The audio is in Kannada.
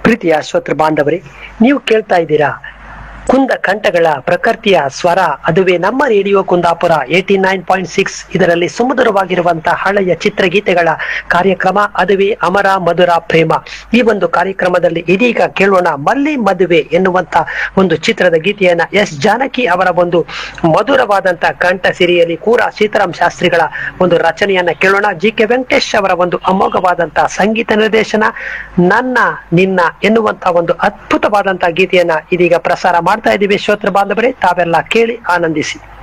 ಪ್ರೀತಿಯ ಶ್ರೋತೃ ಬಾಂಧವರೇ ನೀವು ಕೇಳ್ತಾ ಇದ್ದೀರಾ ಕುಂದ ಕಂಠಗಳ ಪ್ರಕೃತಿಯ ಸ್ವರ ಅದುವೇ ನಮ್ಮ radio Kundapura eighty nine point six ಇದರಲ್ಲಿ ಸುಮಧುರವಾಗಿರುವಂತಹ ಹಳೆಯ ಚಿತ್ರಗೀತೆಗಳ ಕಾರ್ಯಕ್ರಮ ಅದುವೇ ಅಮರ ಮಧುರ ಪ್ರೇಮ ಈ ಒಂದು ಕಾರ್ಯಕ್ರಮದಲ್ಲಿ ಇದೀಗ ಕೇಳೋಣ ಮಲ್ಲಿ ಮದುವೆ ಎನ್ನುವಂತ ಒಂದು ಚಿತ್ರದ ಗೀತೆಯನ್ನ ಎಸ್ ಜಾನಕಿ ಅವರ ಒಂದು ಮಧುರವಾದಂತ ಕಂಠ ಸಿರಿಯಲ್ಲಿ ಕೂಡ ಸೀತಾರಾಮ್ ಶಾಸ್ತ್ರಿಗಳ ಒಂದು ರಚನೆಯನ್ನ ಕೇಳೋಣ ಜಿ ಕೆ ವೆಂಕಟೇಶ್ ಅವರ ಒಂದು ಅಮೋಘವಾದಂತಹ ಸಂಗೀತ ನಿರ್ದೇಶನ ನನ್ನ ನಿನ್ನ ಎನ್ನುವಂತ ಒಂದು ಅದ್ಭುತವಾದಂತಹ ಗೀತೆಯನ್ನ ಇದೀಗ ಪ್ರಸಾರ ಮಾಡ್ತಾ ಇದ್ದೀವಿ ಶ್ರೋತೃ ಬಾಂಧವರೇ ತಾವೆಲ್ಲ ಕೇಳಿ ಆನಂದಿಸಿ